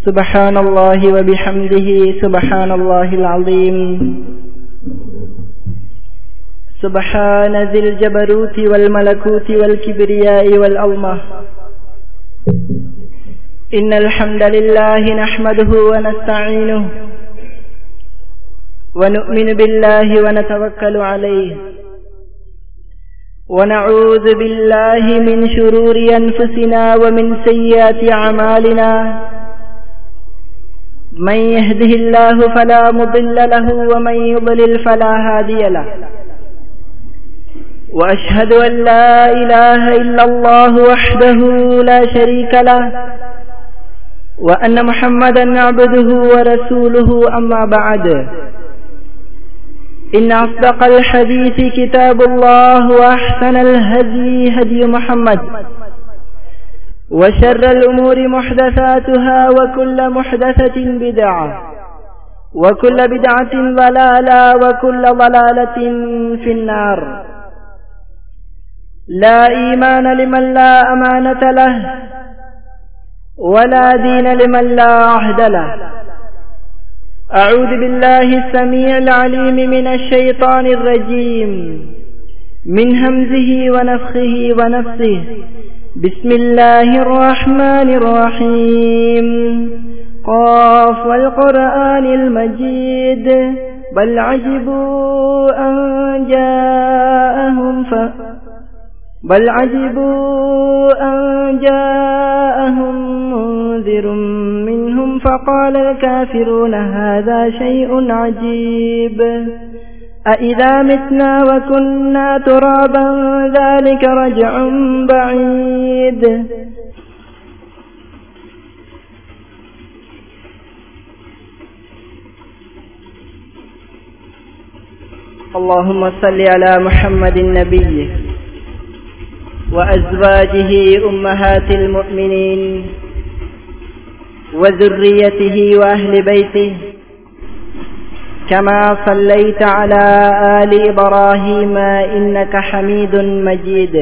سبحان الله وبحمده سبحان الله العظيم سبحان ذي الجبروت والملكوت والكبرياء والعظمة إن الحمد لله نحمده ونستعينه ونؤمن بالله ونتوكل عليه ونعوذ بالله من شرور أنفسنا ومن سيئات أعمالنا من يهده الله فلا مضل له ومن يضلل فلا هادي له وأشهد أن لا إله إلا الله وحده لا شريك له وأن محمدا عبده ورسوله أما بعد إن أصدق الحديث كتاب الله وأحسن الهدي هدي محمد وشر الأمور محدثاتها وكل محدثة بدعة وكل بدعة ضلالة وكل ضلالة في النار لا إيمان لمن لا أمانة له ولا دين لمن لا عهد له أعوذ بالله السميع العليم من الشيطان الرجيم من همزه ونفخه ونفسه بسم الله الرحمن الرحيم قاف والقرآن المجيد بل عجبوا أن جاءهم ف بل عجبوا أن جاءهم منذر منهم فقال الكافرون هذا شيء عجيب أإذا متنا وكنا ترابا ذلك رجع بعيد اللهم صل على محمد النبي وأزواجه أمهات المؤمنين وذريته وأهل بيته كما صليت على آل إبراهيم إنك حميد مجيد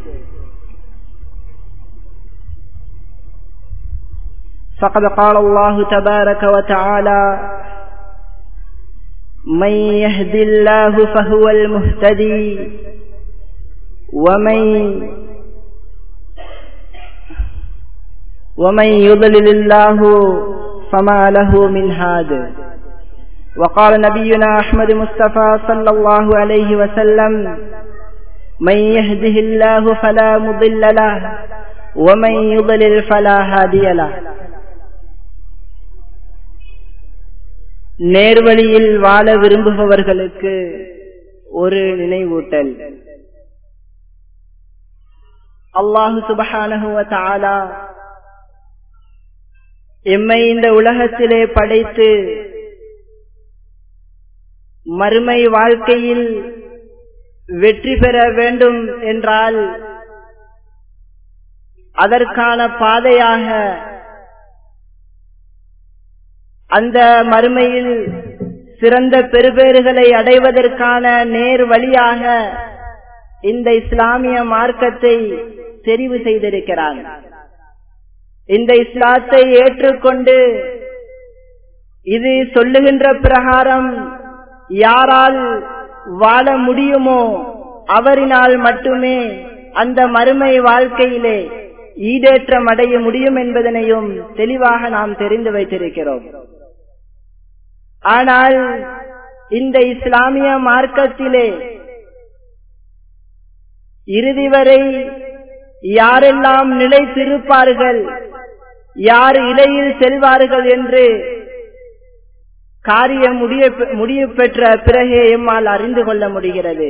فقد قال الله تبارك وتعالى من يهد الله فهو المهتدي ومن ومن يضلل الله فما له من هاد وقال نبينا أحمد مصطفى صلى الله عليه وسلم من يهده الله فلا مضل له ومن يضلل فلا هادي له நேர்வழியில் வாழ விரும்புபவர்களுக்கு ஒரு நினைவூட்டல் அல்லாஹு சுபஹானஹுவ தாலா எம்மை இந்த உலகத்திலே படைத்து மறுமை வாழ்க்கையில் வெற்றி பெற வேண்டும் என்றால் அதற்கான பாதையாக அந்த மறுமையில் சிறந்த பெருபேறுகளை அடைவதற்கான நேர் வழியாக இந்த இஸ்லாமிய மார்க்கத்தை தெரிவு செய்திருக்கிறார் இந்த இஸ்லாத்தை ஏற்றுக்கொண்டு இது சொல்லுகின்ற பிரகாரம் யாரால் வாழ முடியுமோ அவரினால் மட்டுமே அந்த மறுமை வாழ்க்கையிலே ஈடேற்றம் அடைய முடியும் என்பதனையும் தெளிவாக நாம் தெரிந்து வைத்திருக்கிறோம் ஆனால் இந்த இஸ்லாமிய மார்க்கத்திலே இறுதி வரை யாரெல்லாம் நிலைத்திருப்பார்கள் யார் இலையில் செல்வார்கள் என்று காரியம் முடிய முடிவு பெற்ற பிறகே எம்மால் அறிந்து கொள்ள முடிகிறது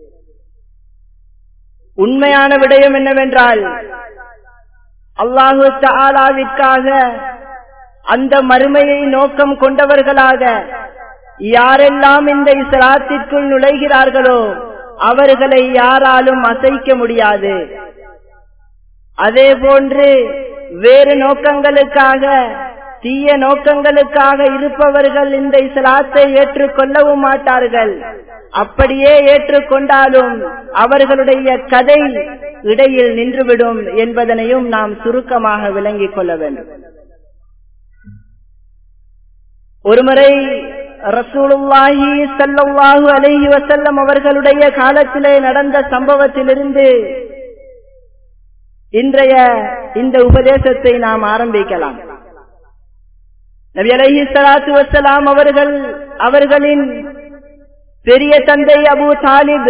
உண்மையான விடயம் என்னவென்றால் அல்லாஹு தாலாவிற்காக அந்த மறுமையை நோக்கம் கொண்டவர்களாக யாரெல்லாம் இந்த இஸ்லாத்திற்குள் நுழைகிறார்களோ அவர்களை யாராலும் அசைக்க முடியாது அதே போன்று வேறு நோக்கங்களுக்காக தீய நோக்கங்களுக்காக இருப்பவர்கள் இந்த இஸ்லாத்தை ஏற்றுக்கொள்ளவும் மாட்டார்கள் அப்படியே ஏற்றுக்கொண்டாலும் அவர்களுடைய கதை இடையில் நின்றுவிடும் என்பதனையும் நாம் சுருக்கமாக விளங்கிக் கொள்ள வேண்டும் ஒருமுறை ரசூலுல்லாஹி சல்லல்லாஹு அலைஹி வசல்லம் அவர்களுடைய காலத்திலே நடந்த சம்பவத்திலிருந்து இன்றைய இந்த உபதேசத்தை நாம் ஆரம்பிக்கலாம் நபி அலைஹி சலாத்து வசலாம் அவர்கள் அவர்களின் பெரிய தந்தை அபு தாலிப்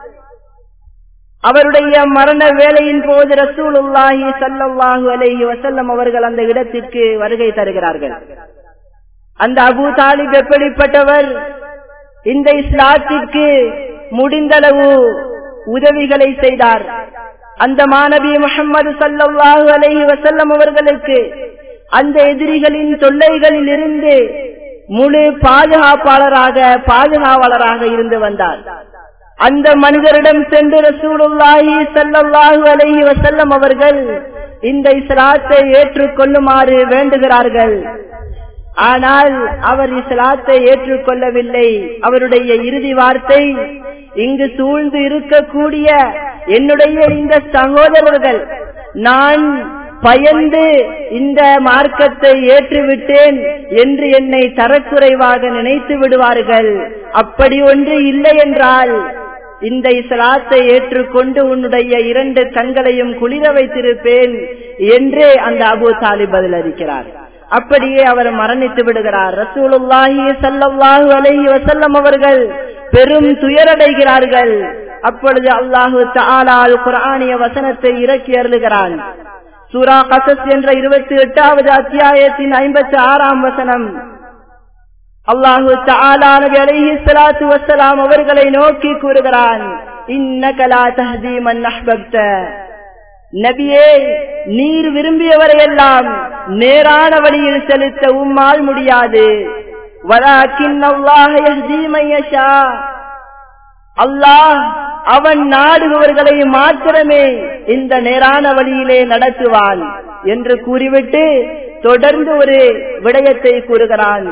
அவருடைய மரண வேலையின் போது ரசூலுல்லாஹி சல்லல்லாஹு அலைஹி வசல்லம் அவர்கள் அந்த இடத்திற்கு வருகை தருகிறார்கள் அந்த அபு தாலிப் எப்படிப்பட்டவர் இந்த இஸ்லாத்திற்கு முடிந்தளவு உதவிகளை செய்தார் அந்த மாணவி முகமது சல்லாஹூ அலஹி வசல்லம் அவர்களுக்கு அந்த எதிரிகளின் தொல்லைகளில் இருந்து முழு பாதுகாப்பாளராக பாதுகாவலராக இருந்து வந்தார் அந்த மனிதரிடம் சென்று ரசூலுல்லாஹி சல்லாஹூ அலஹி வசல்லம் அவர்கள் இந்த இஸ்லாத்தை ஏற்றுக்கொள்ளுமாறு வேண்டுகிறார்கள் ஆனால் அவர் இஸ்லாத்தை ஏற்றுக்கொள்ளவில்லை அவருடைய இறுதி வார்த்தை இங்கு சூழ்ந்து இருக்கக்கூடிய என்னுடைய இந்த சகோதரர்கள் நான் பயந்து இந்த மார்க்கத்தை ஏற்றுவிட்டேன் என்று என்னை தரக்குறைவாக நினைத்து விடுவார்கள் அப்படி ஒன்று இல்லை என்றால் இந்த இஸ்லாத்தை ஏற்றுக்கொண்டு உன்னுடைய இரண்டு கண்களையும் குளிர வைத்திருப்பேன் என்று அந்த அபு தாலிப் பதிலளிக்கிறார் அப்படியே அவர் மரணித்து விடுகிறார் ரசூலுல்லாஹி சல்லாஹூ அலஹி வசல்லம் அவர்கள் பெரும் துயரடைகிறார்கள் அப்பொழுது அல்லாஹு தாலால் குரானிய வசனத்தை இறக்கி அருளுகிறான் சூரா கசஸ் என்ற இருபத்தி எட்டாவது அத்தியாயத்தின் ஐம்பத்தி ஆறாம் வசனம் அல்லாஹு தாலா நபி அலைஹி ஸலாத்து வஸ்ஸலாம் அவர்களை நோக்கி கூறுகிறான் இன்னக லா தஹ்தி மன் அஹ்பப்த நபியே நீர் விரும்பியவரையெல்லாம் நேரான வழியில் செலுத்த உம்மால் முடியாது வலாக்கின் அல்லாஹ் யஹ்தி மன் யஷா அல்லாஹ் அவன் நாடுபவர்களை மாத்திரமே இந்த நேரான வழியிலே நடத்துவான் என்று கூறிவிட்டு தொடர்ந்து ஒரு விடயத்தை கூறுகிறான்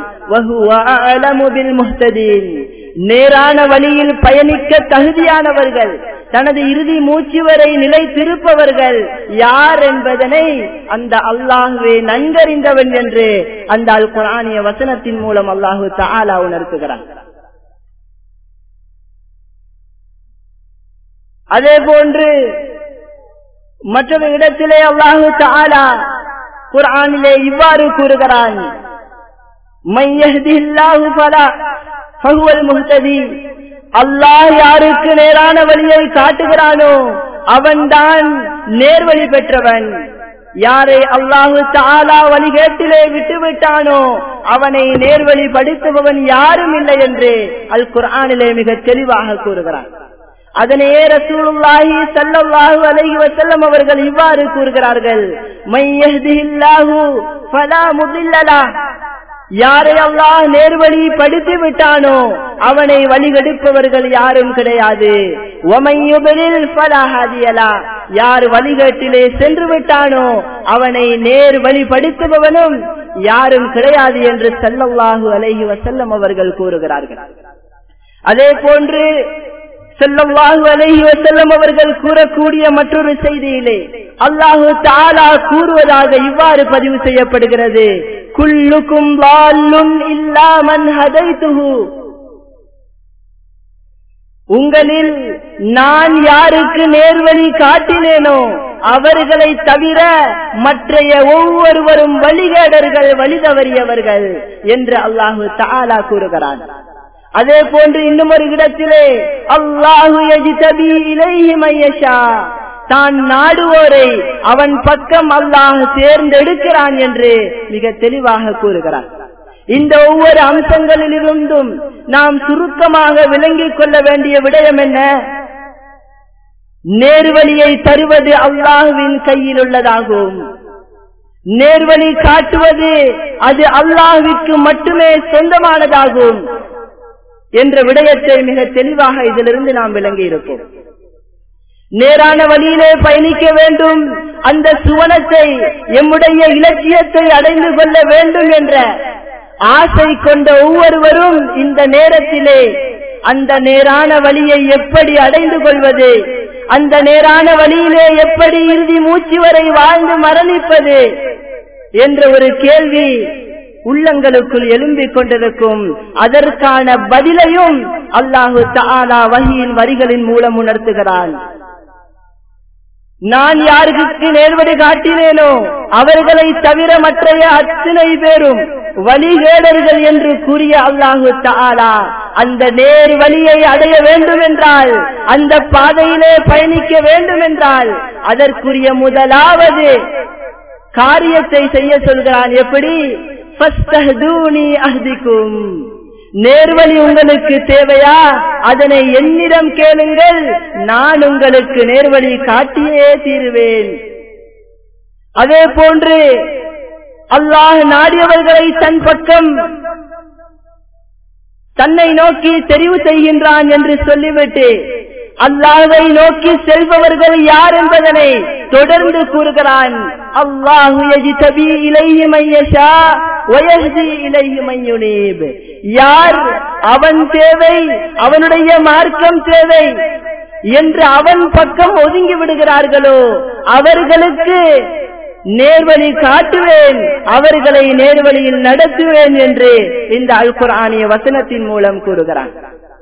நேரான வழியில் பயணிக்க தகுதியானவர்கள் தனது இறுதி மூச்சு வரை நிலை திருப்பவர்கள் யார் என்பதனை அந்த அல்லாஹுவே நன்கறிந்தவன் என்று அந்த அல் குரானிய வசனத்தின் மூலம் அல்லாஹு தாலா உணர்த்துகிறான் அதே போன்று மற்றொரு இடத்திலே அல்லாஹு தாலா குரானிலே இவ்வாறு கூறுகிறான் அல்லாஹ் யாருக்கு நேரான வழியை காட்டுகிறானோ அவன்தான் நேர்வழி பெற்றவன் யாரை அல்லாஹு தாலா வழிகேட்டிலே விட்டுவிட்டானோ அவனை நேர்வழி படுத்துபவன் யாரும் இல்லை என்று அல் குரானிலே மிக தெளிவாக கூறுகிறான் அதனையே ரசூலுல்லாஹி ஸல்லல்லாஹு அலைஹி வஸல்லம் அவர்கள் இவ்வாறு கூறுகிறார்கள் மையஹ்திஹில்லாஹு ஃபலா முதில்லலா யாரை அல்லாஹ் நேர்வழி படுத்தி விட்டானோ அவனை வழிகெடுப்பவர்கள் யாரும் கிடையாது யார் வழிகேட்டிலே சென்று விட்டானோ அவனை நேர் வழிபடுத்துபவனும் யாரும் கிடையாது என்று செல்லல்லாஹு அலைஹி வசல்லம் அவர்கள் கூறுகிறார்கள் அதே போன்று செல்லவாஹு அலைஹி வசல்லம் அவர்கள் கூறக்கூடிய மற்றொரு செய்தியிலே அல்லாஹு தாலா கூறுவதாக இவ்வாறு பதிவு செய்யப்படுகிறது குல்லுக்கும் வால்லும் இல்லாமன் ஹதைத்துஹு உங்களில் நான் யாருக்கு நேர்வழி காட்டினேனோ அவர்களை தவிர மற்றைய ஒவ்வொருவரும் வழிகேடர்கள் வழி தவறியவர்கள் என்று அல்லாஹு தாலா கூறுகிறான் அதே போன்று இன்னும் ஒரு இடத்திலே அல்லாஹு தான் நாடுவோரை அவன் பக்கம் அல்லாஹ் தேர்ந்தெடுக்கிறான் என்று மிக தெளிவாக கூறுகிறான் இந்த ஒவ்வொரு அம்சங்களிலிருந்தும் நாம் சுருக்கமாக விளங்கிக் கொள்ள வேண்டிய விடயம் என்ன நேர்வழியை தருவது அல்லாஹுவின் கையில் உள்ளதாகும் நேர்வழி காட்டுவது அது அல்லாஹுவிற்கு மட்டுமே சொந்தமானதாகும் என்ற விடயத்தை மிக தெளிவாக இதிலிருந்து நாம் விளங்கி இருப்போம் நேரான வழியிலே பயணிக்க வேண்டும் அந்த சுவனத்தை எம்முடைய இலட்சியத்தை அடைந்து கொள்ள வேண்டும் என்ற ஆசை கொண்ட ஒவ்வொருவரும் இந்த நேரத்திலே அந்த நேரான வழியை எப்படி அடைந்து கொள்வது அந்த நேரான வழியிலே எப்படி இறுதி மூச்சு வரை வாழ்ந்து மரணிப்பது என்ற ஒரு கேள்வி உள்ளங்களுக்குள் எழும்பிக் கொண்டிருக்கும் அதற்கான பதிலையும் அல்லாஹு தாலா வகியின் வரிகளின் மூலம் உணர்த்துகிறான் நான் யாருக்கு நேர்வழி காட்டினேனோ அவர்களை தவிர மற்றைய அத்தனை பேரும் வழிகேடர்கள் என்று கூறிய அல்லாஹு தாலா அந்த நேர் வழியை அடைய வேண்டும் என்றால் அந்த பாதையிலே பயணிக்க வேண்டும் என்றால் அதற்குரிய முதலாவது காரியத்தை செய்ய சொல்கிறான் எப்படி அஹ்திக்கும் நேர்வழி உங்களுக்கு தேவையா அதனை என்னிடம் கேளுங்கள் நான் உங்களுக்கு நேர்வழி காட்டியே தீருவேன் அதே போன்று அல்லாஹ் நாடியவர்களை தன் பக்கம் தன்னை நோக்கி தெரிவு செய்கின்றான் என்று சொல்லிவிட்டு அல்லாஹை நோக்கி செல்பவர்கள் யார் என்பதனை தொடர்ந்து கூறுகிறான் அல்லாஹு யார் அவன் தேவை அவனுடைய மார்க்கம் தேவை என்று அவன் பக்கம் ஒதுங்கி விடுகிறார்களோ அவர்களுக்கு நேர்வழி காட்டுவேன் அவர்களை நேர்வழியில் நடத்துவேன் என்று இந்த அல் குரானிய வசனத்தின் மூலம் கூறுகிறான்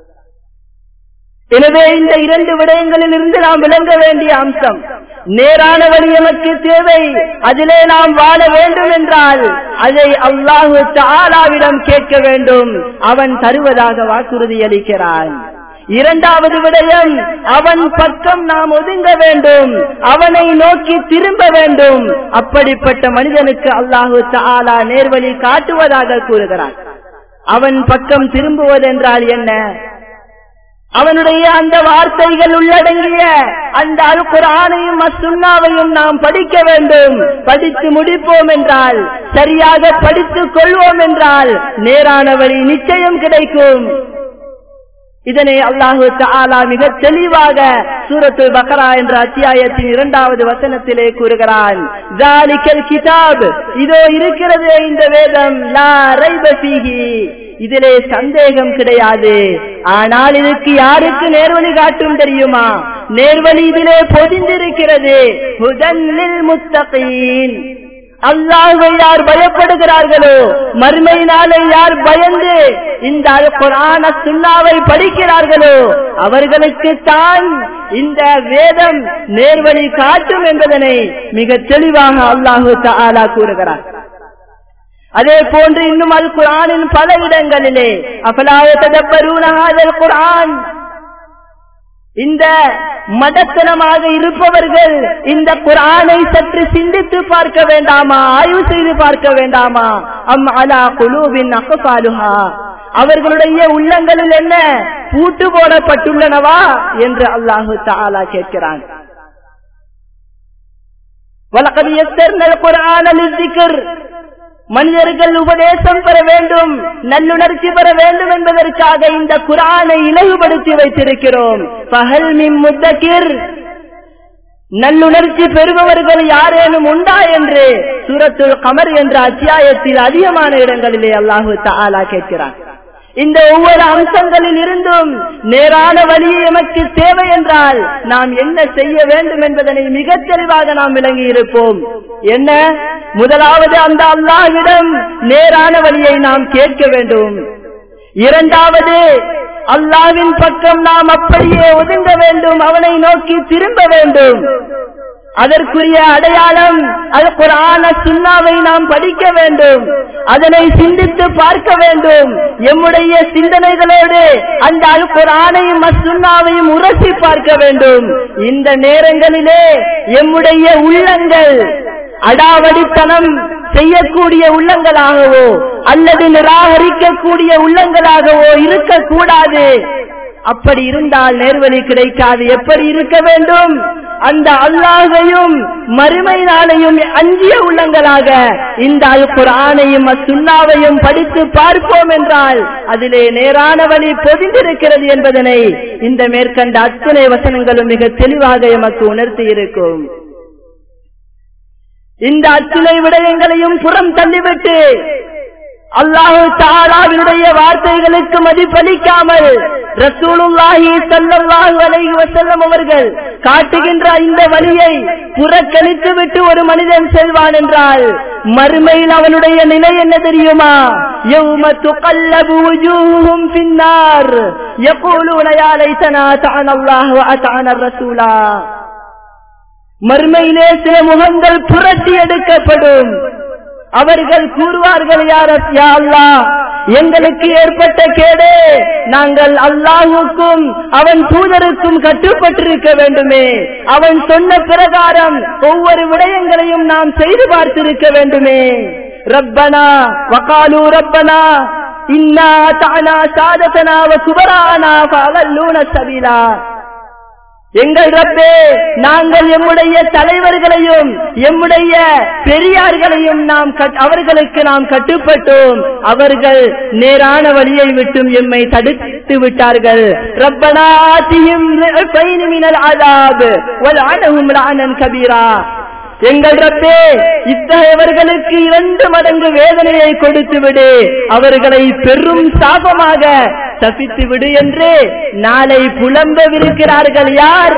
எனவே இந்த இரண்டு விடயங்களில் இருந்து நாம் விளங்க வேண்டிய அம்சம் நேரான வழி எமக்கு தேவை அதிலே நாம் வாழ வேண்டும் என்றால் அதை அல்லாஹு தாலாவிடம் கேட்க வேண்டும் அவன் தருவதாக வாக்குறுதி அளிக்கிறான் இரண்டாவது விடயம் அவன் பக்கம் நாம் ஒதுங்க வேண்டும் அவனை நோக்கி திரும்ப வேண்டும் அப்படிப்பட்ட மனிதனுக்கு அல்லாஹு தாலா நேர்வழி காட்டுவதாக கூறுகிறான் அவன் பக்கம் திரும்புவதென்றால் என்ன அவனுடைய அந்த வார்த்தைகள் உள்ளடங்கிய அந்த அல் குரானையும் அசுண்ணாவையும் நாம் படிக்க வேண்டும் படித்து முடிப்போம் என்றால் சரியாக படித்துக் கொள்வோம் என்றால் நேரான வழி நிச்சயம் கிடைக்கும் இதனை அல்லாஹு தாலா மிக தெளிவாக சூரத்து பக்ரா என்ற அத்தியாயத்தின் இரண்டாவது வசனத்திலே கூறுகிறான் கிதாப் இதோ இருக்கிறது இந்த வேதம் லா ரைபீகி இதிலே சந்தேகம் கிடையாது ஆனால் இதுக்கு யாருக்கு நேர்வழி காட்டும் தெரியுமா நேர்வழி இதிலே பொதிந்திருக்கிறது முதலில் முத்தகீன் அல்லாஹை யார் பயப்படுகிறார்களோ மறுமை நாளை யார் பயந்து இந்த குரான சுண்ணாவை படிக்கிறார்களோ அவர்களுக்கு தான் இந்த வேதம் நேர்வழி காட்டும் என்பதனை மிக தெளிவாக அல்லாஹு தாலா கூறுகிறார் அதே போன்று இன்னும் அல் குரானின் பல இடங்களிலே அபலாய தடப்பருணாதல் குரான் இந்த மடத்தனமாக இருப்பவர்கள் இந்த குரானை சற்று சிந்தித்து பார்க்க வேண்டாமா ஆய்வு செய்து பார்க்க வேண்டாமா அம் அலா குழுவின் அகபாலுஹா அவர்களுடைய உள்ளங்களில் என்ன பூட்டு போடப்பட்டுள்ளனவா என்று அல்லாஹு தாலா கேட்கிறான் வழக்கது எத்தர்னல் குரான மனிதர்கள் உபதேசம் பெற வேண்டும் நல்லுணர்ச்சி பெற வேண்டும் என்பதற்காக இந்த குரானை இலகுபடுத்தி வைத்திருக்கிறோம் பகல் மிம் முத்தகிர் நல்லுணர்ச்சி பெறுபவர்கள் யாரேனும் உண்டா என்று சூரத்துல் கமர் என்ற அத்தியாயத்தில் அதிகமான இடங்களிலே அல்லாஹு தாலா கேட்கிறார் இந்த ஒவ்வொரு அம்சங்களில் இருந்தும் நேரான வழி எமக்கு தேவை என்றால் நாம் என்ன செய்ய வேண்டும் என்பதனை மிக தெளிவாக நாம் விளங்கி இருப்போம் என்ன முதலாவது அந்த அல்லாஹ்விடம் நேரான வழியை நாம் கேட்க வேண்டும் இரண்டாவது அல்லாவின் பக்கம் நாம் அப்படியே ஒதுங்க வேண்டும் அவனை நோக்கி திரும்ப வேண்டும் அதற்குரிய அடையாளம் அது குரான சுண்ணாவை நாம் படிக்க வேண்டும் அதனை சிந்தித்து பார்க்க வேண்டும் எம்முடைய சிந்தனைகளோடு அந்த அல் குரானையும் அசுண்ணாவையும் உரசி பார்க்க வேண்டும் இந்த நேரங்களிலே எம்முடைய உள்ளங்கள் அடாவடித்தனம் செய்யக்கூடிய உள்ளங்களாகவோ அல்லது நிராகரிக்கக்கூடிய உள்ளங்களாகவோ இருக்கக்கூடாது அப்படி இருந்தால் நேர்வழி கிடைக்காது எப்படி இருக்க வேண்டும் அந்த அல்லாஹையும் மறுமை நாளையும் அஞ்சிய உள்ளங்களாக இந்த அல் குரானையும் அசுண்ணாவையும் படித்து பார்ப்போம் என்றால் அதிலே நேரான வழி பொதிந்திருக்கிறது என்பதனை இந்த மேற்கண்ட அத்தனை வசனங்களும் மிக தெளிவாக எமக்கு உணர்த்தி இருக்கும் இந்த அத்துணை விடயங்களையும் புறம் தள்ளிவிட்டு அல்லாஹு தாலாவினுடைய வார்த்தைகளுக்கு மதிப்பளிக்காமல் ரசூலுல்லாஹி ஸல்லல்லாஹு அலைஹி வஸல்லம் அவர்கள் காட்டுகின்ற இந்த வழியை புறக்கணித்து விட்டு ஒரு மனிதன் செல்வான் என்றால் மறுமையில் அவனுடைய நிலை என்ன தெரியுமா يوم تقلب وجوههم في النار يقولون يا ليتنا أطعنا الله وأطعنا الرسول மறுமையிலே சில முகங்கள் புரட்டி எடுக்கப்படும் அவர்கள் கூறுவார்கள் யார் யா அல்லாஹ் எங்களுக்கு ஏற்பட்ட கேடு நாங்கள் அல்லாஹுக்கும் அவன் தூதருக்கும் கட்டுப்பட்டிருக்க வேண்டுமே அவன் சொன்ன பிரகாரம் ஒவ்வொரு விடயங்களையும் நாம் செய்து பார்த்திருக்க வேண்டுமே ரப்பனா வகாலு ரப்பனா இன்னா தானா சாதத்தனா குபரானா பகல்லூன சபீலா எங்கள் ரப்பே நாங்கள் எம்முடைய தலைவர்களையும் எம்முடைய பெரியார்களையும் நாம் அவர்களுக்கு நாம் கட்டுப்பட்டோம் அவர்கள் நேரான வழியை விட்டும் எம்மை தடுத்து விட்டார்கள் ரப்பனா ஆத்தியும் மினல் ஆதாப் வல்அனஹும் லஅனன் கபீரா எங்கள் ரப்பே இத்தகையவர்களுக்கு இரண்டு மடங்கு வேதனையை கொடுத்து விடு அவர்களை பெரும் சாபமாக தப்பித்து விடு என்று நாளை புலம்பவிருக்கிறார்கள் யார்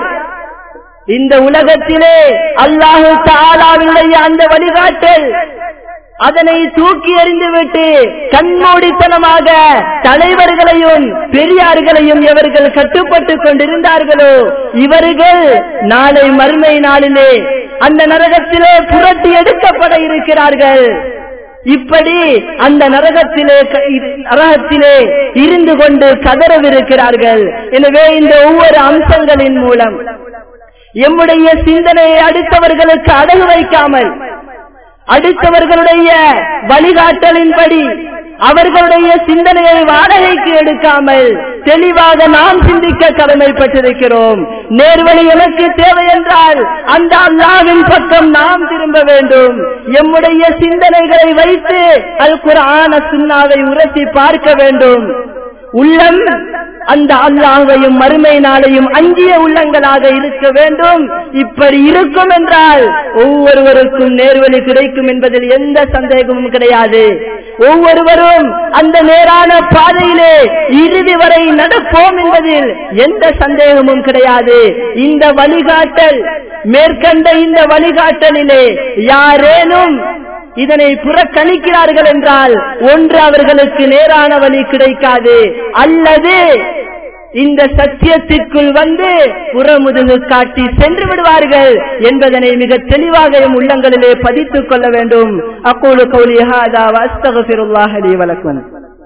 இந்த உலகத்திலே அல்லாஹு தாலாவினுடைய அந்த வழிகாட்டல் அதனை தூக்கி எறிந்துவிட்டு கண்மூடித்தனமாக தலைவர்களையும் பெரியார்களையும் இவர்கள் கட்டுப்பட்டு கொண்டிருந்தார்களோ இவர்கள் நாளை மறுமை நாளிலே அந்த நரகத்திலே புரட்டி எடுக்கப்பட இருக்கிறார்கள் இப்படி அந்த நரகத்திலே நரகத்திலே இருந்து கொண்டு கதறவிருக்கிறார்கள் எனவே இந்த ஒவ்வொரு அம்சங்களின் மூலம் எம்முடைய சிந்தனையை அடுத்தவர்களுக்கு அடகு வைக்காமல் அடுத்தவர்களுடைய வழிகாட்டலின்படி அவர்களுடைய சிந்தனையை வாடகைக்கு எடுக்காமல் தெளிவாக நாம் சிந்திக்க கடமைப்பட்டிருக்கிறோம் நேர்வழி எனக்கு தேவை என்றால் அந்த அல்லாவின் பக்கம் நாம் திரும்ப வேண்டும் எம்முடைய சிந்தனைகளை வைத்து அல் குரான சுண்ணாவை உரசி பார்க்க வேண்டும் உள்ளம் அந்த அல்லாஹையும் மறுமை நாளையும் அஞ்சிய உள்ளங்களாக இருக்க வேண்டும் இப்படி இருக்கும் என்றால் ஒவ்வொருவருக்கும் நேர்வழி கிடைக்கும் என்பதில் எந்த சந்தேகமும் கிடையாது ஒவ்வொருவரும் அந்த நேரான பாதையிலே இறுதி வரை நடப்போம் என்பதில் எந்த சந்தேகமும் கிடையாது இந்த வழிகாட்டல் மேற்கண்ட இந்த வழிகாட்டலிலே யாரேனும் இதனை புறக்கணிக்கிறார்கள் என்றால் ஒன்று அவர்களுக்கு நேரான வழி கிடைக்காது அல்லது இந்த சத்தியத்திற்குள் வந்து புறமுதுகு காட்டி சென்று விடுவார்கள் என்பதனை மிக தெளிவாக எம் உள்ளங்களிலே பதித்துக் கொள்ள வேண்டும் அப்போது கௌலிஹாதா அஸ்தகபிருல்லாஹ் அலி வழக்கும்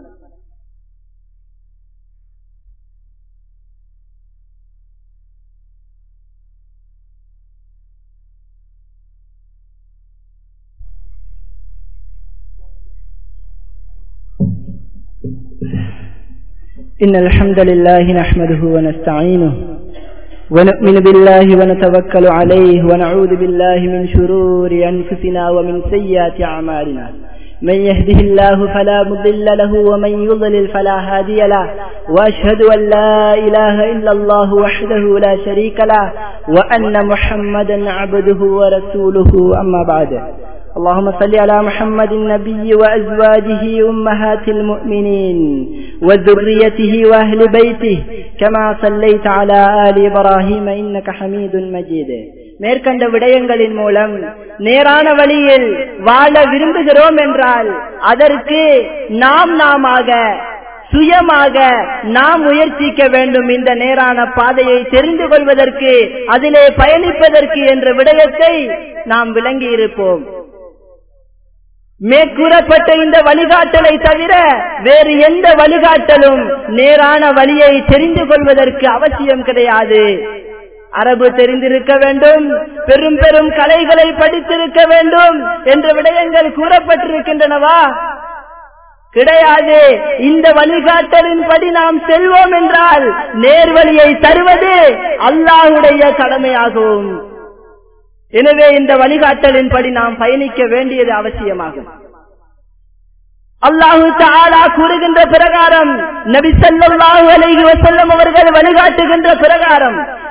إن الحمد لله نحمده ونستعينه ونؤمن بالله ونتوكل عليه ونعوذ بالله من شرور أنفسنا ومن سيئات أعمالنا من يهده الله فلا مضل له ومن يضلل فلا هادي له وأشهد أن لا إله إلا الله وحده لا شريك له وأن محمدا عبده ورسوله أما بعد اللهم صل على محمد النبي وأزواجه أمهات المؤمنين وذريته وأهل بيته كما صليت على آل إبراهيم إنك حميد مجيد மேற்கண்ட விடயங்களின் மூலம் நேரான வழியில் வாழ விரும்புகிறோம் என்றால் அதற்கு நாம் நாமாக சுயமாக நாம் முயற்சிக்க வேண்டும் இந்த நேரான பாதையை தெரிந்து கொள்வதற்கு அதிலே பயணிப்பதற்கு என்ற விடயத்தை நாம் விளங்கி இருப்போம் மேற்கூறப்பட்ட இந்த வழிகாட்டலை தவிர வேறு எந்த வழிகாட்டலும் நேரான வழியை தெரிந்து கொள்வதற்கு அவசியம் கிடையாது அரபு தெரிந்திருக்க வேண்டும் பெரும் பெரும் கலைகளை படித்திருக்க வேண்டும் என்ற விடயங்கள் கூறப்பட்டிருக்கின்றனவா கிடையாது இந்த வழிகாட்டலின்படி நாம் செல்வோம் என்றால் நேர்வழியை தருவது அல்லாஹுடைய கடமையாகும் எனவே இந்த வழிகாட்டலின்படி நாம் பயணிக்க வேண்டியது அவசியமாகும் அல்லாஹு தாலா கூறுகின்ற பிரகாரம் நபி ஸல்லல்லாஹு அலைஹி வஸல்லம் அவர்கள் வழிகாட்டுகின்ற பிரகாரம்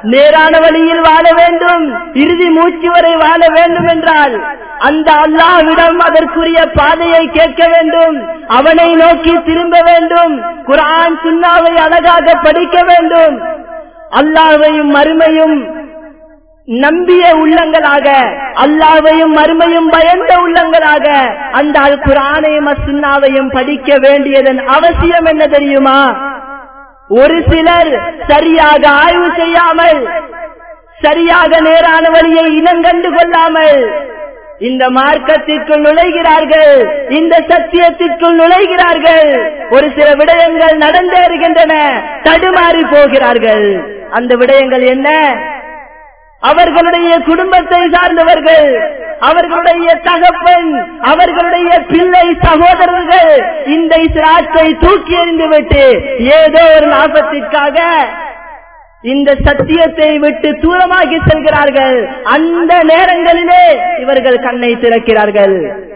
நேரான வழியில் வாழ வேண்டும் இறுதி மூச்சு வரை வாழ வேண்டும் என்றால் அந்த அல்லாஹ்விடம் அதற்குரிய பாதையை கேட்க வேண்டும் அவனை நோக்கி திரும்ப வேண்டும் குரான் சுன்னாவை அழகாக படிக்க வேண்டும் அல்லாஹ்வையும் மறுமையும் நம்பிய உள்ளங்களாக அல்லாவையும் மறுமையும் பயந்த உள்ளங்களாக அந்த அல் குரானையும் சுன்னாவையும் படிக்க வேண்டியதன் அவசியம் என்ன தெரியுமா ஒரு சிலர் சரியாக ஆய்வு செய்யாமல் சரியாக நேரான வழியை இனங்கண்டு கொள்ளாமல் இந்த மார்க்கத்திற்குள் நுழைகிறார்கள் இந்த சத்தியத்திற்குள் நுழைகிறார்கள் ஒரு சில விடயங்கள் நடந்தேறுகின்றன தடுமாறி போகிறார்கள் அந்த விடயங்கள் என்ன அவர்களுடைய குடும்பத்தை சார்ந்தவர்கள் அவர்களுடைய தகப்பன் அவர்களுடைய பிள்ளை சகோதரர்கள் இந்த இஸ்லாத்தை தூக்கி எறிந்துவிட்டு ஏதோ ஒரு லாபத்திற்காக இந்த சத்தியத்தை விட்டு தூரமாகி செல்கிறார்கள் அந்த நேரங்களிலே இவர்கள் கண்ணை திறக்கிறார்கள்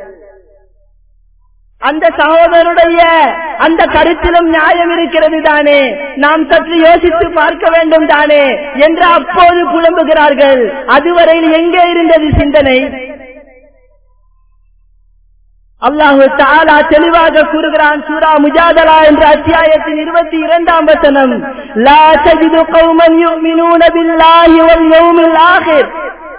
அந்த சகோதரருடைய அந்த கருத்திலும் நியாயம் இருக்கிறது தானே நாம் சற்று யோசித்து பார்க்க வேண்டும் தானே என்று அப்போது புலம்புகிறார்கள் அதுவரையில் எங்கே இருந்தது சிந்தனை அல்லாஹு தாலா தெளிவாக கூறுகிறான் சூரா முஜாதலா என்ற அத்தியாயத்தின் இருபத்தி இரண்டாம் வசனம் லா தஜிது கௌமன் யுமினூன பில்லாஹி வல் யௌமில் ஆகிர்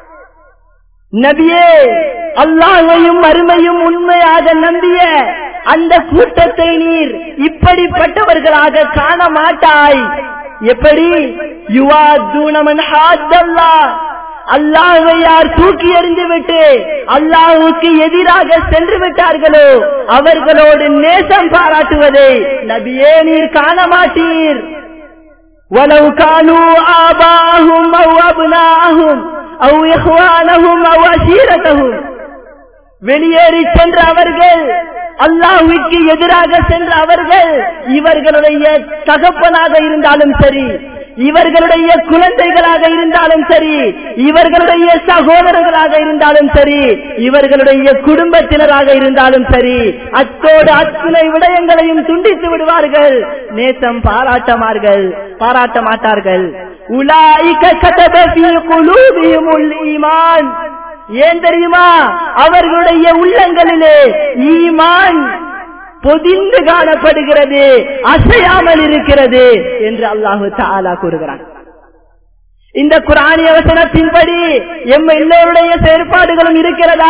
நபியே அல்லாஹையும் அருமையும் உண்மையாக நம்பிய அந்த கூட்டத்தை நீர் இப்படிப்பட்டவர்களாக காண மாட்டாய் எப்படி யுவா தூணமன் ஹாத்தல்லா அல்லாஹை யார் தூக்கி எறிந்து விட்டு அல்லாஹுக்கு எதிராக சென்று விட்டார்களோ அவர்களோடு நேசம் பாராட்டுவதை நபியே நீர் காண மாட்டீர் ولو كانوا آباءهم أو أبناءهم أو إخوانهم أو عشيرتهم வெளியேறி சென்ற அவர்கள் அல்லாஹுக்கு எதிராக சென்ற அவர்கள் இவர்களுடைய தகப்பனாக இருந்தாலும் சரி இவர்களுடைய குழந்தைகளாக இருந்தாலும் சரி இவர்களுடைய சகோதரர்களாக இருந்தாலும் சரி இவர்களுடைய குடும்பத்தினராக இருந்தாலும் சரி அத்தோடு அத்துணை விடயங்களையும் துண்டித்து விடுவார்கள் நேசம் பாராட்டமார்கள் பாராட்ட மாட்டார்கள் உலாய்க கதபி குலூபியுமுல் ஈமான் ஏன் தெரியுமா அவர்களுடைய உள்ளங்களிலே ஈமான் பொதிந்து காணப்படுகிறது அசையாமல் இருக்கிறது என்று அல்லாஹு தாலா கூறுகிறான் இந்த குரானிய வசனத்தின்படி எம் எல்லோருடைய செயற்பாடுகளும் இருக்கிறதா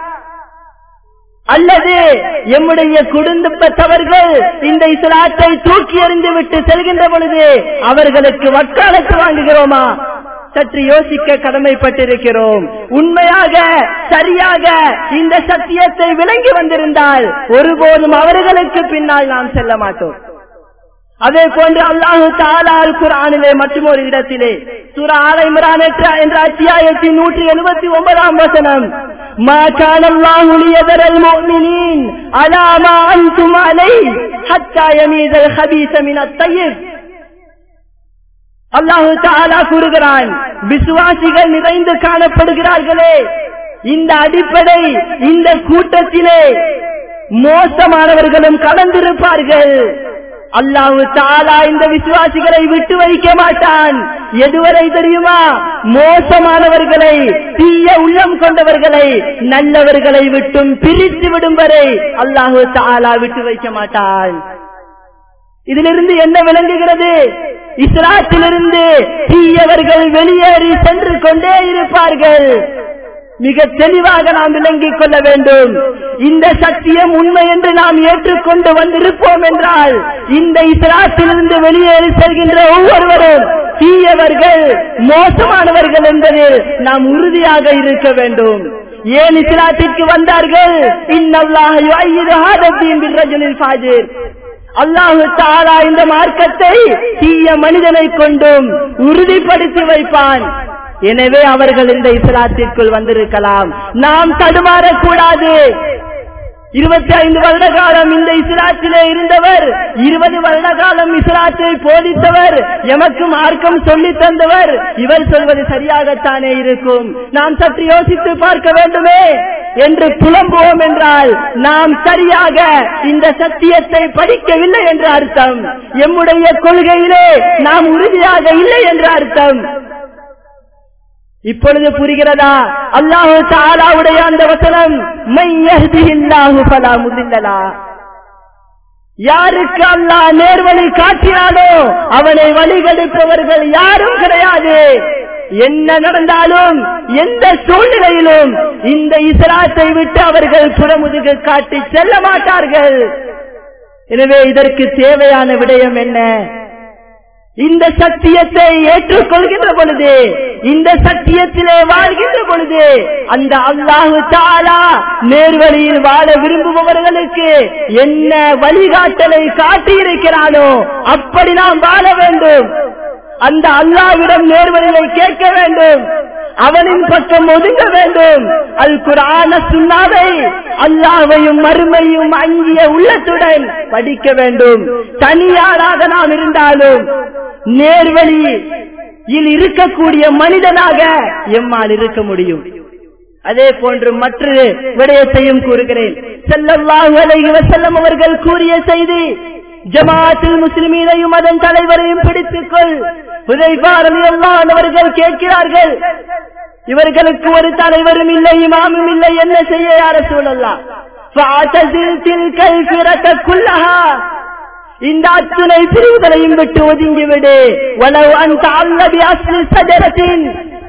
அல்லது எம்முடைய குடும்பத்தவர்கள் இந்த இஸ்லாத்தை தூக்கி எறிந்து விட்டு செல்கின்ற பொழுது அவர்களுக்கு வக்காலத்து வாங்குகிறோமா சற்று யோசிக்க கடமைப்பட்டிருக்கிறோம் உண்மையாக சரியாக இந்த சத்தியத்தை விளங்கி வந்திருந்தால் ஒருபோதும் அவர்களுக்கு பின்னால் நாம் செல்ல மாட்டோம் அதே போன்று அல்லாஹு தாலால் குரானிலே மற்றும் ஒரு இடத்திலே சுரா ஆலை என்ற அத்தியாயத்தின் நூற்றி எழுபத்தி ஒன்பதாம் வசனம் ما كان الله ليذر المؤمنين على ما أنتم عليه حتى يميز الخبيث من الطيب அல்லாஹு தாலா கூறுகிறான் விசுவாசிகள் நிறைந்து காணப்படுகிறார்களே இந்த அடிப்படை இந்த கூட்டத்திலே மோசமானவர்களும் கலந்திருப்பார்கள் அல்லாஹு தாலா இந்த விசுவாசிகளை விட்டு வைக்க மாட்டான் எதுவரை தெரியுமா மோசமானவர்களை தீய உள்ளம் கொண்டவர்களை நல்லவர்களை விட்டும் பிரித்து விடும் வரை அல்லாஹு தாலா விட்டு வைக்க மாட்டான் இதிலிருந்து என்ன விளங்குகிறது இஸ்லாத்திலிருந்து தீயவர்கள் வெளியேறி சென்று கொண்டே இருப்பார்கள் மிக தெளிவாக நாம் விளங்கிக் கொள்ள வேண்டும் இந்த சத்தியம் உண்மை என்று நாம் ஏற்றுக்கொண்டு வந்திருப்போம் என்றால் இந்த இஸ்லாத்திலிருந்து வெளியேறி செல்கின்ற ஒவ்வொருவரும் தீயவர்கள் மோசமானவர்கள் என்பதில் நாம் உறுதியாக இருக்க வேண்டும் ஏன் இஸ்லாத்திற்கு வந்தார்கள் இன்னல்லாஹ் அல்லாஹு தாலா இந்த மார்க்கத்தை தீய மனிதனை கொண்டும் உறுதிப்படுத்தி வைப்பான் எனவே அவர்கள் இந்த இஸ்லாத்திற்குள் வந்திருக்கலாம் நாம் தடுமாறக்கூடாது இருபத்தி ஐந்து வருட காலம் இந்த இஸ்லாத்திலே இருந்தவர் இருபது வருட காலம் இஸ்லாத்தை போதித்தவர் எமக்கு மார்க்கம் சொல்லி தந்தவர் இவர் சொல்வது சரியாகத்தானே இருக்கும் நாம் சற்று யோசித்து பார்க்க வேண்டுமே என்று புலம்புவோம் என்றால் நாம் சரியாக இந்த சத்தியத்தை படிக்கவில்லை என்று அர்த்தம் எம்முடைய கொள்கையிலே நாம் உறுதியாக இல்லை என்று அர்த்தம் இப்பொழுது புரிகிறதா அல்லாஹு தாலாவுடைய அந்த வசனம் மையஹ்திஹில்லாஹு ஃபலா முதில்லலா யாருக்கு அல்லாஹ் நேர்வழி காட்டினாலோ அவனை வழிகெடுப்பவர்கள் யாரும் கிடையாது என்ன நடந்தாலும் எந்த சூழ்நிலையிலும் இந்த இஸ்லாத்தை விட்டு அவர்கள் புறமுதுகு காட்டி செல்ல மாட்டார்கள் எனவே இதற்கு தேவையான விடயம் என்ன இந்த சத்தியத்தை ஏற்றுக்கொள்கின்ற பொழுது இந்த சத்தியத்திலே வாழ்கின்ற பொழுது அந்த அல்லாஹு தாலா நேர்வழியில் வாழ விரும்புபவர்களுக்கு என்ன வழிகாட்டலை காட்டியிருக்கிறானோ அப்படி நாம் வாழ வேண்டும் அந்த அல்லாவிடம் நேர்வழியை கேட்க வேண்டும் அவனின் பக்கம் ஒதுங்க வேண்டும் அல் குரான சுண்ணாவை அல்லாவையும் மறுமையும் அங்கிய உள்ளத்துடன் படிக்க வேண்டும் தனியாராக நாம் இருந்தாலும் நேர்வழியில் இருக்கக்கூடிய மனிதனாக எம்மால் இருக்க முடியும் அதே போன்று மற்ற விடயத்தையும் கூறுகிறேன் செல்லல்லாஹு அலைஹி வஸல்லம் அவர்கள் கூறிய செய்தி ஜமாத்தில் முஸ்லிமீனையும் அதன் தலைவரையும் பிடித்துக்கொள் அவர்கள் கேட்கிறார்கள் இவர்களுக்கு ஒரு தலைவரும் இல்லை இமாமும் இல்லை என்ன செய்ய யார சூழல்லாம் இந்த அத்துணை பிரிவுகளையும் விட்டு ஒதுங்கிவிடு வலவு அந்த அல்லது அஸ்லி சஜரத்தின்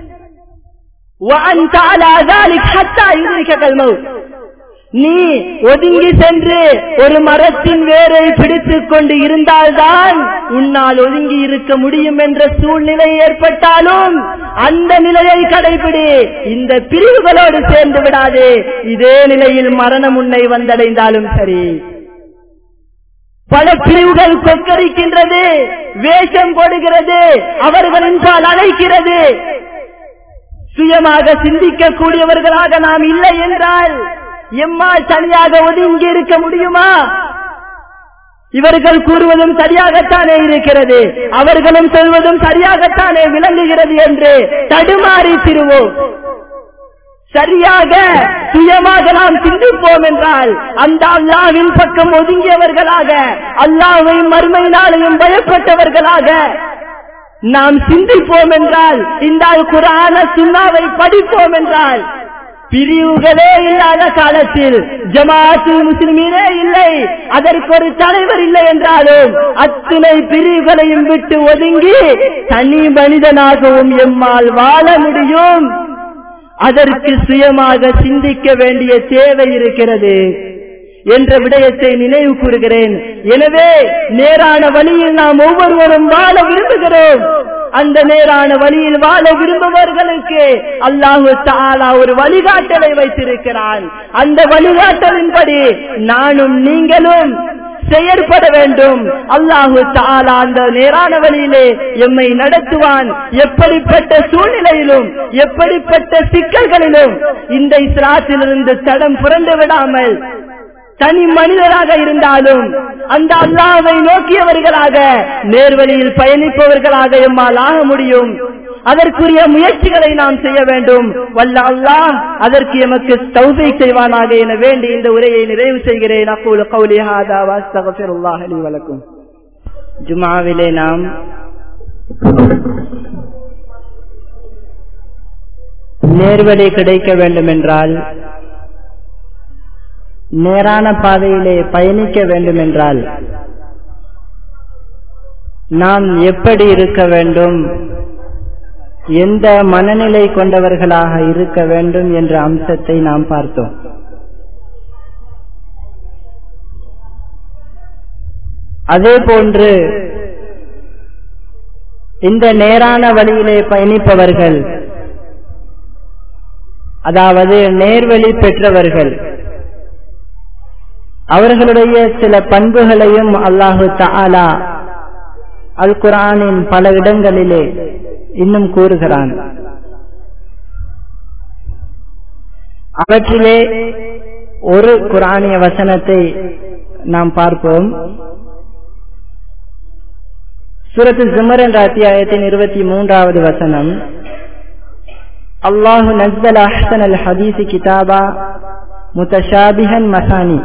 وأنت على ذلك حتى يدركك الموت நீ ஒதுங்கி சென்று ஒரு மரத்தின் வேரை பிடித்துக் கொண்டு இருந்தால்தான் உன்னால் ஒதுங்கி இருக்க முடியும் என்ற சூழ்நிலை ஏற்பட்டாலும் அந்த நிலையை கடைபிடி இந்த பிரிவுகளோடு சேர்ந்து விடாது இதே நிலையில் மரணம் உன்னை வந்தடைந்தாலும் சரி பல பிரிவுகள் கொக்கரிக்கின்றது வேஷம் போடுகிறது அவர்களின் பால் அழைக்கிறது சுயமாக சிந்திக்கக்கூடியவர்களாக நாம் இல்லை என்றால் எம்மால் தனியாக ஒதுங்கி இருக்க முடியுமா இவர்கள் கூறுவதும் சரியாகத்தானே இருக்கிறது அவர்களும் சொல்வதும் சரியாகத்தானே விளங்குகிறது என்று தடுமாறி திருவோம் சரியாக சுயமாக நாம் சிந்திப்போம் என்றால் அந்த அல்லாவின் பக்கம் ஒதுங்கியவர்களாக அல்லாவையும் மறுமை நாளையும் பயப்பட்டவர்களாக நாம் சிந்திப்போம் என்றால் இந்த குரான சுண்ணாவை படிப்போம் என்றால் பிரிவுகளே இல்லாத காலத்தில் ஜமாத்து முஸ்லிமீனே இல்லை அதற்கு ஒரு தலைவர் இல்லை என்றாலும் அத்துணை பிரிவுகளையும் விட்டு ஒதுங்கி தனி மனிதனாகவும் எம்மால் வாழ முடியும் அதற்கு சுயமாக சிந்திக்க வேண்டிய தேவை இருக்கிறது என்ற விடயத்தை நினைவு கூறுகிறேன் எனவே நேரான வழியில் நாம் ஒவ்வொருவரும் வாழ விரும்புகிறோம் அந்த நேரான வழியில் வாழ விரும்புபவர்களுக்கு அல்லாஹு தாலா ஒரு வழிகாட்டலை வைத்திருக்கிறான் அந்த வழிகாட்டலின்படி நானும் நீங்களும் செயற்பட வேண்டும் அல்லாஹு தாலா அந்த நேரான வழியிலே எம்மை நடத்துவான் எப்படிப்பட்ட சூழ்நிலையிலும் எப்படிப்பட்ட சிக்கல்களிலும் இந்த இஸ்லாத்திலிருந்து தடம் புரண்டு விடாமல் தனி மனிதராக இருந்தாலும் அந்த அல்லாவை நோக்கியவர்களாக நேர்வழியில் பயணிப்பவர்களாக எம்மால் ஆக முடியும் அதற்குரிய முயற்சிகளை நாம் செய்ய வேண்டும் வல்ல அல்லாஹ் அதற்கு எமக்கு தௌபை செய்வானாக என வேண்டி இந்த உரையை நிறைவு செய்கிறேன் அக்கூல கௌலி ஹாதா வாஸ்தகஃபிருல்லாஹ் லி வலக்கும் ஜுமாவிலே நாம் நேர்வழி கிடைக்க வேண்டும் என்றால் நேரான பாதையிலே பயணிக்க வேண்டும் என்றால் நாம் எப்படி இருக்க வேண்டும் எந்த மனநிலை கொண்டவர்களாக இருக்க வேண்டும் என்ற அம்சத்தை நாம் பார்த்தோம் அதே போன்று இந்த நேரான வழியிலே பயணிப்பவர்கள் அதாவது நேர்வழி பெற்றவர்கள் அவர்களுடைய சில பண்புகளையும் அல்லாஹு தாலா அல் குரானின் பல இடங்களிலே இன்னும் கூறுகிறான் அவற்றிலே ஒரு குரானிய வசனத்தை நாம் பார்ப்போம் சுரத்து ஜுமர் என்ற அத்தியாயத்தின் இருபத்தி மூன்றாவது வசனம் அல்லாஹு நஸ்தல் அஹ்சன் அல் ஹதீசி கிதாபா முத்தஷாபிஹன் மசானி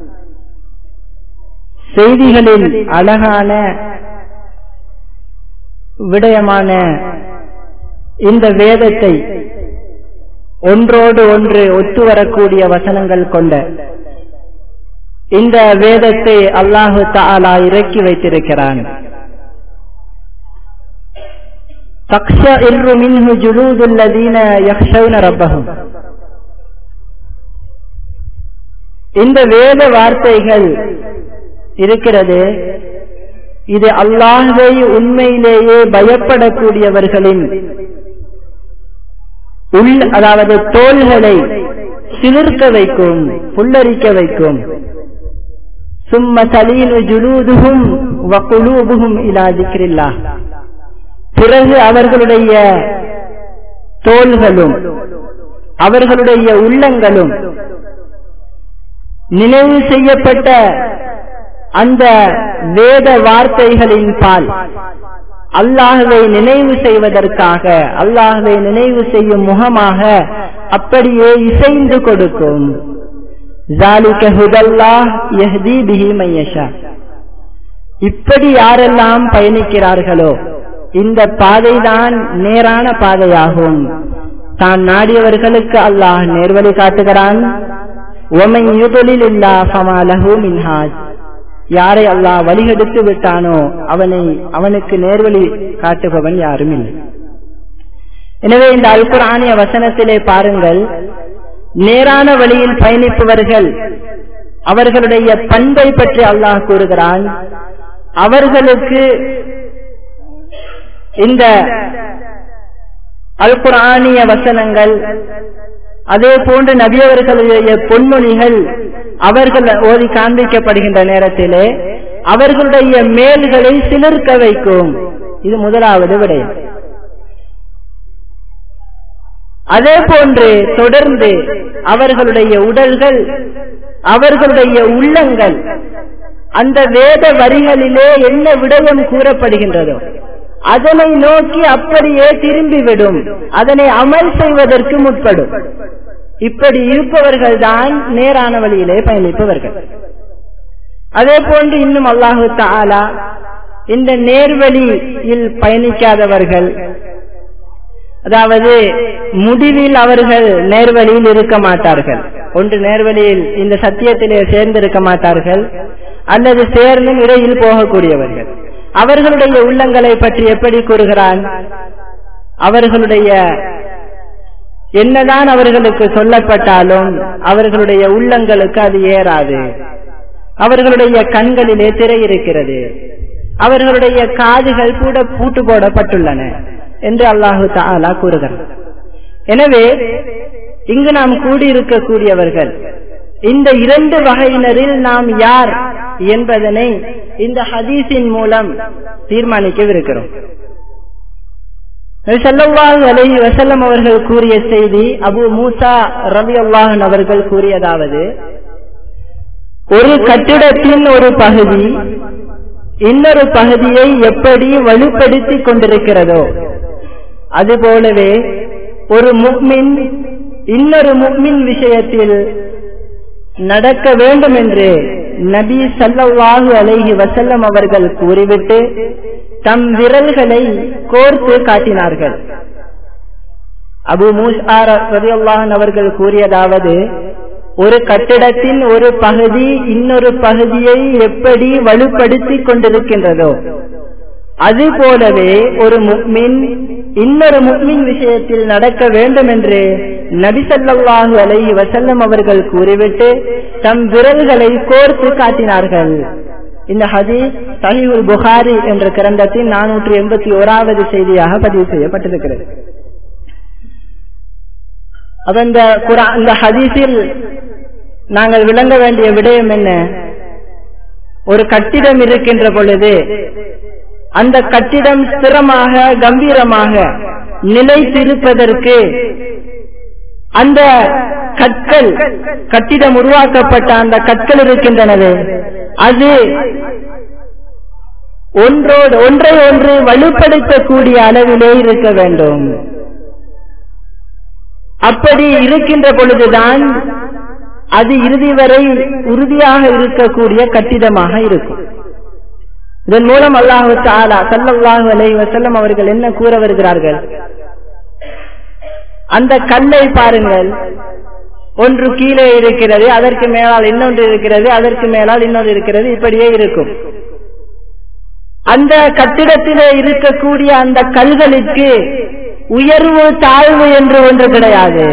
செய்திகளில் அழகான விடயமான இந்த வேதத்தை ஒன்றோடு ஒன்று ஒத்து வரக்கூடிய வசனங்கள் கொண்ட இந்த வேதத்தை அல்லாஹு தாலா இறக்கி வைத்திருக்கிறான் تقشعر منه جلود الذين يخشون ربهم இந்த வேத வார்த்தைகள் இருக்கிறது இது அல்லாஹை உண்மையிலேயே பயப்படக்கூடியவர்களின் உள் அதாவது தோள்களை சிலிர்க்க வைக்கும் புல்லரிக்க வைக்கும் சும்ம தலீனு ஜுலூதுகும் வகுலூபுகும் இலா திக்ரில்லா பிறகு அவர்களுடைய தோள்களும் அவர்களுடைய உள்ளங்களும் நினைவு செய்யப்பட்ட அந்த வேத வார்த்தைகளின் பால் அல்லாஹுவை நினைவு செய்வதற்காக அல்லாஹுவை நினைவு செய்யும் முகமாக அப்படியே இசைந்து கொடுக்கும் இப்படி யாரெல்லாம் பயணிக்கிறார்களோ இந்த பாதைதான் நேரான பாதையாகும் தான் நாடியவர்களுக்கு அல்லாஹ் நேர்வழி காட்டுகிறான் யாரை அல்லாஹ் வழிகெடுத்து விட்டானோ அவனை அவனுக்கு நேர்வழி காட்டுபவன் யாரும் இல்லை எனவே இந்த அல்குரானிய வசனத்திலே பாருங்கள் நேரான வழியில் பயணிப்பவர்கள் அவர்களுடைய பண்பை பற்றி அல்லாஹ் கூறுகிறான் அவர்களுக்கு இந்த அல்குரானிய வசனங்கள் அதே போன்று நபியவர்களுடைய பொன்மொழிகள் அவர்கள் ஓதி காண்பிக்கப்படுகின்ற நேரத்திலே அவர்களுடைய மேல்களை சிலிர்க்க வைக்கும் இது முதலாவது விடயம் அதே போன்று தொடர்ந்து அவர்களுடைய உடல்கள் அவர்களுடைய உள்ளங்கள் அந்த வேத வரிகளிலே என்ன விடயம் கூறப்படுகின்றதோ அதனை நோக்கி அப்படியே திரும்பிவிடும் அதனை அமல் செய்வதற்கு முற்படும் இப்படி இருப்பவர்கள் தான் நேரான வழியிலே பயணிப்பவர்கள் அதே போன்று இன்னும் அல்லாஹு தாலா இந்த நேர்வழியில் பயணிக்காதவர்கள் அதாவது முடிவில் அவர்கள் நேர்வழியில் இருக்க மாட்டார்கள் ஒன்று நேர்வழியில் இந்த சத்தியத்திலே சேர்ந்திருக்க மாட்டார்கள் அல்லது சேர்ந்தும் இடையில் போகக்கூடியவர்கள் அவர்களுடைய உள்ளங்களை பற்றி எப்படி கூறுகிறான் அவர்களுடைய என்னதான் அவர்களுக்கு சொல்லப்பட்டாலும் அவர்களுடைய உள்ளங்களுக்கு அது ஏறாது அவர்களுடைய கண்களிலே திரை இருக்கிறது அவர்களுடைய காதுகள் கூட பூட்டு போடப்பட்டுள்ளன என்று அல்லாஹு தாலா கூறுகிறார் எனவே இங்கு நாம் கூடியிருக்கக்கூடியவர்கள் இந்த இரண்டு வகையினரில் நாம் யார் என்பதனை இந்த ஹதீஸின் மூலம் தீர்மானிக்கவிருக்கிறோம் செல்லவாஹு அலஹி வசல்லம் அவர்கள் கூறிய செய்தி அபு மூசா ரவி அல்லாஹன் அவர்கள் கூறியதாவது ஒரு கட்டிடத்தின் ஒரு பகுதி இன்னொரு பகுதியை எப்படி வலுப்படுத்திக் கொண்டிருக்கிறதோ அதுபோலவே ஒரு முக்மின் இன்னொரு முக்மின் விஷயத்தில் நடக்க வேண்டும் என்று நபி சல்லவாஹு அலைஹி வசல்லம் அவர்கள் கூறிவிட்டு தம் விரல்களை கோர்த்து காட்டினார்கள் அபு மூசார் ரதியுல்லாஹன் அவர்கள் கூறியதாவது ஒரு கட்டிடத்தின் ஒரு பகுதி இன்னொரு பகுதியை எப்படி வலுப்படுத்திக் கொண்டிருக்கின்றதோ அதுபோலவே ஒரு முக்மின் இன்னொரு முக்மின் விஷயத்தில் நடக்க வேண்டும் என்று நபிசல்லாஹு அலைஹி வசல்லம் அவர்கள் கூறிவிட்டு தம் விரல்களை கோர்த்து காட்டினார்கள் இந்த ஹதீஸ் சஹிவுல் புகாரி என்ற கிரந்தத்தின் நானூற்றி எண்பத்தி ஓராவது செய்தியாக பதிவு செய்யப்பட்டிருக்கிறது அப்ப இந்த இந்த ஹதீஸில் நாங்கள் விளங்க வேண்டிய விடயம் என்ன ஒரு கட்டிடம் இருக்கின்ற பொழுது அந்த கட்டிடம் ஸ்திரமாக கம்பீரமாக நிலைத்திருப்பதற்கு அந்த கற்கள் கட்டிடம் உருவாக்கப்பட்ட அந்த கற்கள் இருக்கின்றனவே அது ஒன்றோடு ஒன்றை ஒன்று வலுப்படுத்தக்கூடிய அளவிலே இருக்க வேண்டும் அப்படி இருக்கின்ற பொழுதுதான் அது இறுதி வரை உறுதியாக இருக்கக்கூடிய கட்டிடமாக இருக்கும் இதன் மூலம் அல்லாஹு தாலா சல்லாஹு அலை வசல்லம் அவர்கள் என்ன கூற வருகிறார்கள் அந்த கல்லை பாருங்கள் ஒன்று கீழே இருக்கிறது அதற்கு மேலால் இன்னொன்று இருக்கிறது அதற்கு மேலால் இன்னொன்று இருக்கிறது இப்படியே இருக்கும் அந்த கட்டிடத்திலே இருக்கக்கூடிய அந்த கல்களுக்கு உயர்வு தாழ்வு என்று ஒன்று கிடையாது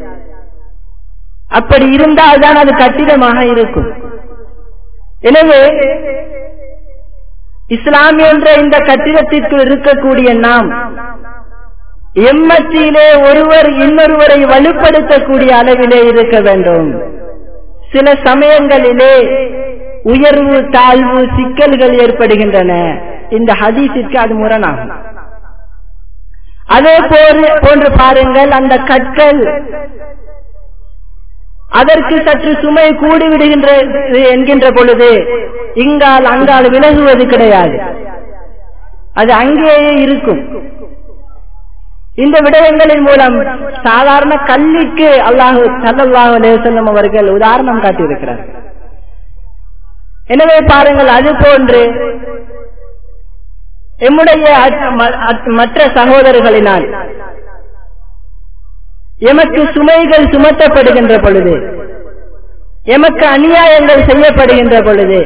அப்படி இருந்தால்தான் அது கட்டிடமாக இருக்கும் எனவே இஸ்லாம் என்ற இந்த கட்டிடத்திற்குள் இருக்கக்கூடிய நாம் எம்மத்தியிலே ஒருவர் இன்னொருவரை வலுப்படுத்தக்கூடிய அளவிலே இருக்க வேண்டும் சில சமயங்களிலே உயர்வு தாழ்வு சிக்கல்கள் ஏற்படுகின்றன இந்த ஹதீஸிற்கு அது முரணாகும் அதே போன்று பாருங்கள் அந்த கற்கள் அதற்கு சற்று சுமை கூடி விடுகின்றது என்கின்ற பொழுது இங்கால் அங்கால் விலகுவது கிடையாது அது அங்கேயே இருக்கும் இந்த விடயங்களின் மூலம் சாதாரண கல்விக்கு அல்லாஹு சல்லாஹு அலேசல்லம் அவர்கள் உதாரணம் காட்டியிருக்கிறார் எனவே பாருங்கள் அது போன்று எம்முடைய மற்ற சகோதரர்களினால் எமக்கு சுமைகள் சுமத்தப்படுகின்ற பொழுது எமக்கு அநியாயங்கள் செய்யப்படுகின்ற பொழுது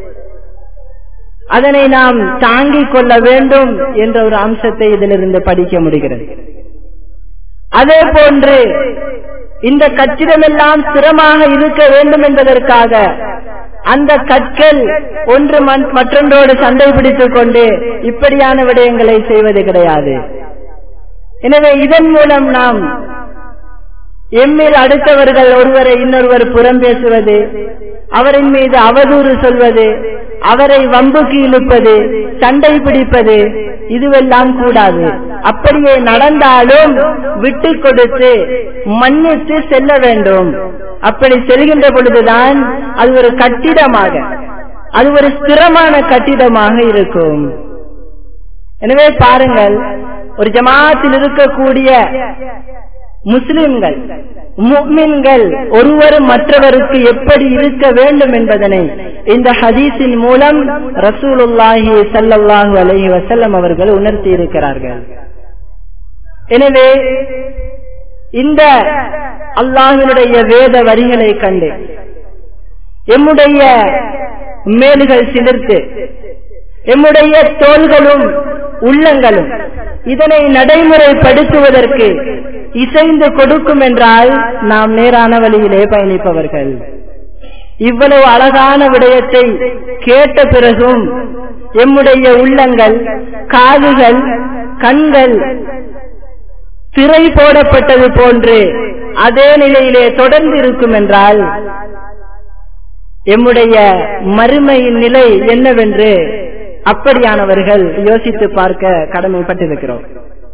அதனை நாம் தாங்கிக் கொள்ள வேண்டும் என்ற ஒரு அம்சத்தை இதிலிருந்து படிக்க முடிகிறது அதே போன்று இந்த கட்டிடமெல்லாம் ஸ்திரமாக இருக்க வேண்டும் என்பதற்காக அந்த கற்கள் ஒன்று மற்றொன்றோடு சண்டை பிடித்துக் கொண்டு இப்படியான விடயங்களை செய்வது கிடையாது எனவே இதன் மூலம் நாம் எம்மில் அடுத்தவர்கள் ஒருவரை இன்னொருவர் புறம் பேசுவது அவரின் மீது அவதூறு சொல்வது அவரை வம்புக்கு இழுப்பது சண்டை பிடிப்பது இதுவெல்லாம் கூடாது அப்படியே நடந்தாலும் விட்டு கொடுத்து மன்னித்து செல்ல வேண்டும் அப்படி செல்கின்ற பொழுதுதான் அது ஒரு கட்டிடமாக அது ஒரு ஸ்திரமான கட்டிடமாக இருக்கும் எனவே பாருங்கள் ஒரு ஜமாத்தில் இருக்கக்கூடிய முஸ்லிம்கள் முக்மின்கள் ஒருவர் மற்றவருக்கு எப்படி இருக்க வேண்டும் என்பதனை இந்த ஹதீஸின் மூலம் ரசூலுல்லாஹி சல்லல்லாஹு அலஹி வசல்லம் அவர்கள் உணர்த்தி இருக்கிறார்கள் எனவே இந்த அல்லாஹினுடைய வேத வரிகளை கண்டு எம்முடைய மேல்கள் சிலிர்த்து எம்முடைய தோள்களும் உள்ளங்களும் இதனை நடைமுறைப்படுத்துவதற்கு இசைந்து கொடுக்கும் என்றால் நாம் நேரான வழியிலே பயணிப்பவர்கள் இவ்வளவு அழகான விடயத்தை கேட்ட பிறகும் எம்முடைய உள்ளங்கள் காதுகள் கண்கள் திரை போடப்பட்டது போன்று அதே நிலையிலே தொடர்ந்து இருக்கும் என்றால் எம்முடைய மறுமையின் நிலை என்னவென்று அப்படியானவர்கள் யோசித்து பார்க்க கடமைப்பட்டிருக்கிறோம்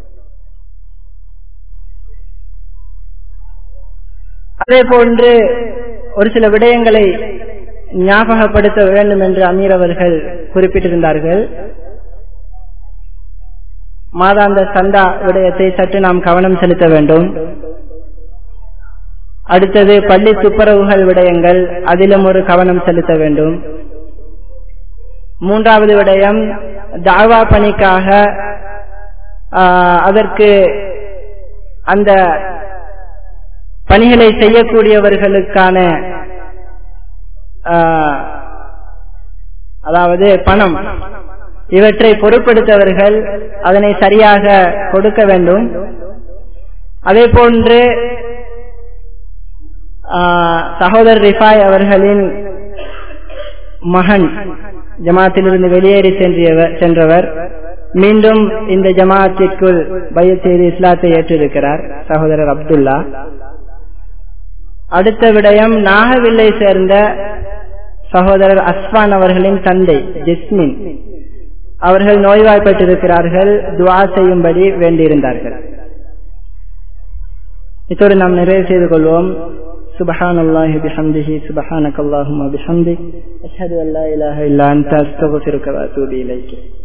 அதே போன்று ஒரு சில விடயங்களை ஞாபகப்படுத்த வேண்டும் என்று அமீர் அவர்கள் குறிப்பிட்டிருந்தார்கள் மாதாந்த சந்தா விடயத்தை சற்று நாம் கவனம் செலுத்த வேண்டும் அடுத்தது பள்ளி துப்புரவுகள் விடயங்கள் அதிலும் ஒரு கவனம் செலுத்த வேண்டும் மூன்றாவது விடயம் தாவா பணிக்காக அதற்கு அந்த பணிகளை செய்யக்கூடியவர்களுக்கான அதாவது பணம் இவற்றை பொருட்படுத்தவர்கள் அதனை சரியாக கொடுக்க வேண்டும் அதே போன்று சகோதரர் ரிஃபாய் அவர்களின் மகன் ஜமாத்திலிருந்து வெளியேறி சென்றவர் மீண்டும் இந்த ஜமாத்திற்குள் பய செய்து இஸ்லாத்தை ஏற்றிருக்கிறார் சகோதரர் அப்துல்லா அடுத்த விடயம் நாகவில்லை சேர்ந்த சகோதரர் அஸ்வான் அவர்களின் தந்தை ஜெஸ்மின் அவர்கள் நோய்வாய்ப்பட்டிருக்கிறார்கள் துவா செய்யும்படி வேண்டியிருந்தார்கள் இத்தோடு நாம் நிறைவு செய்து கொள்வோம் سبحان الله بحمده سبحانك اللهم وبحمدك أشهد أن لا إله إلا أنت أستغفرك وأتوب إليك